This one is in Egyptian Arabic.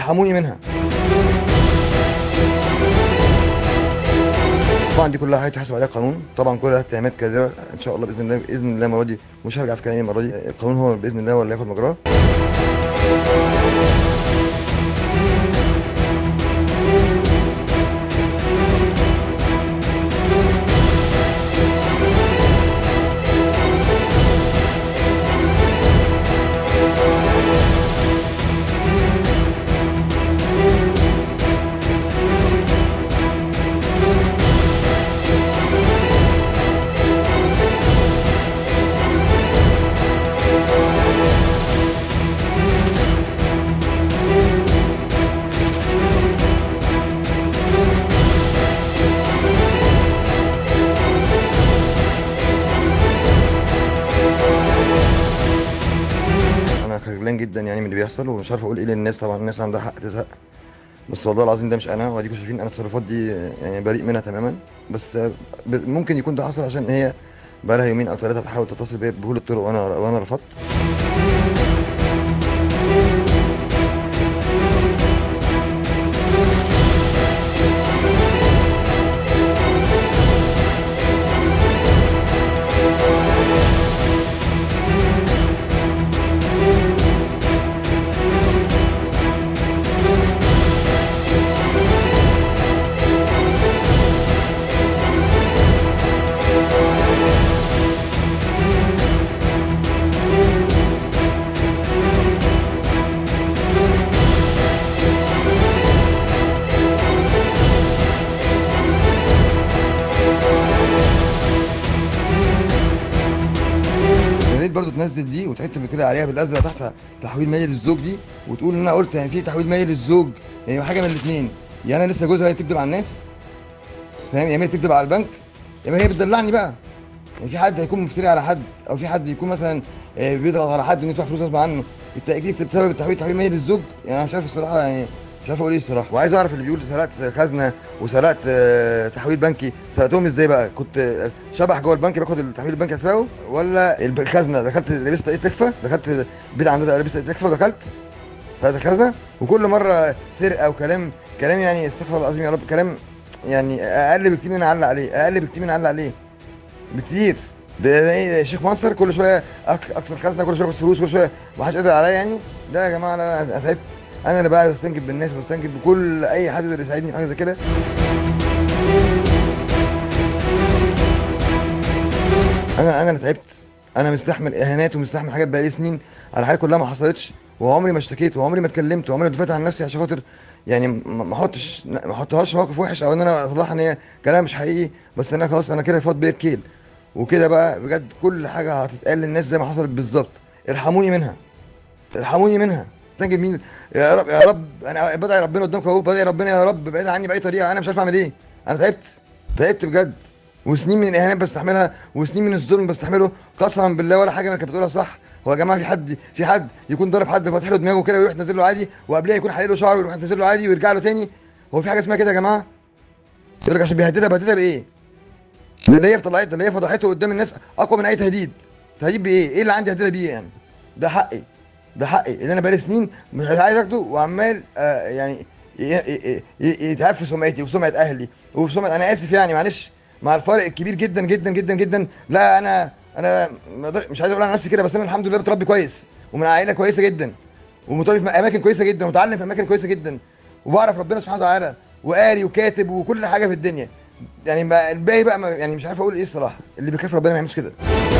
ارحموني منها طبعا دي كلها هيتحاسب عليها قانون طبعا كلها اتهامات كاذبه ان شاء الله باذن الله باذن الله المره دي مش هرجع في كلامي المره دي القانون هو باذن الله هو اللي هياخد مجراه انا خجلان جدا يعني من اللي بيحصل ومش عارف اقول ايه للناس طبعا الناس عندها حق تزهق بس والله العظيم ده مش انا واديكم شايفين انا التصرفات دي يعني بريء منها تماما بس ب- ممكن يكون ده حصل عشان هي بقى لها يومين او ثلاثه بتحاول تتصل بيا بكل الطرق وانا وانا رفضت يا ريت برضه تنزل دي وتكتب كده عليها بالازرق تحت تحويل مالي للزوج دي وتقول ان انا قلت يعني في تحويل مالي للزوج يعني حاجه من الاثنين يا انا لسه جوزها هي بتكذب على الناس فاهم يا اما هي بتكذب على البنك يا اما هي بتدلعني بقى يعني في حد هيكون مفتري على حد او في حد يكون مثلا آه، بيضغط على حد انه يدفع فلوس غصب عنه التاكيد بسبب التحويل تحويل مالي للزوج يعني انا مش عارف الصراحه يعني مش عارف اقول ايه الصراحه وعايز اعرف اللي بيقول سرقت خزنه وسرقت آه، تحويل بنكي سرقتهم ازاي بقى كنت آه، شبح جوه البنك باخد التحويل البنكي اسرقه ولا الب- الخزنه دخلت لبست ايه تكفى دخلت بيت عندنا لبست ايه تكفى ودخلت خدت الخزنه وكل مره سرقه وكلام كلام يعني استغفر الله العظيم يا رب كلام يعني اقل بكتير من اللي اعلق عليه اقل بكتير من اللي اعلق عليه بكتير ده ده ايه شيخ منصر كل شويه أك- اكسر خزنه كل شويه اخد فلوس كل شويه ما حدش قادر عليا يعني ده يا جماعه لا انا تعبت انا اللي بقى بستنجد بالناس وبستنجد بكل اي حد اللي يساعدني في حاجه زي كده انا انا اللي تعبت انا مستحمل اهانات ومستحمل حاجات بقالي سنين على حاجات كلها ما حصلتش وعمري ما اشتكيت وعمري ما اتكلمت وعمري ما دفعت عن نفسي عشان خاطر يعني ما ما احطش ما احطهاش في موقف وحش او ان انا اطلعها ان هي كلام مش حقيقي بس انا خلاص انا كده فاض بيا الكيل وكده بقى بجد كل حاجه هتتقال للناس زي ما حصلت بالظبط ارحموني منها ارحموني منها تنجد مين يا رب يا رب انا بدعي ربنا قدامك اهو بدعي ربنا يا رب بعيد عني باي طريقه انا مش عارف اعمل ايه انا تعبت تعبت بجد وسنين من الاهانات بستحملها وسنين من الظلم بستحمله قسما بالله ولا حاجه من اللي كانت بتقولها صح هو يا جماعه في حد في حد يكون ضارب حد فاتح له دماغه كده ويروح نازل له عادي وقبلها يكون حلق له شعره ويروح نازل له عادي ويرجع له تاني هو في حاجه اسمها كده يا جماعه يقول لك عشان بيهددها بيهددها بايه؟ ده اللي هي طلعت ده اللي هي فضحته قدام الناس اقوى من اي تهديد تهديد بايه؟ ايه اللي عندي اهددها بيه يعني؟ ده حقي ده حقي اللي انا بقالي سنين مش عايز اخده وعمال آه يعني ي- ي- ي- يتعب في سمعتي وسمعه اهلي وسمعه انا اسف يعني معلش مع الفارق الكبير جدا جدا جدا جدا لا انا انا ما أقدر- مش عايز اقول على نفسي كده بس انا الحمد لله بتربي كويس ومن عائله كويسه جدا ومتربي في اماكن كويسه جدا ومتعلم في اماكن كويسه جدا وبعرف ربنا سبحانه وتعالى وقاري وكاتب وكل حاجه في الدنيا يعني ما- الباقي بقى ما يعني مش عارف اقول ايه الصراحه اللي بيخاف ربنا ما يعملش كده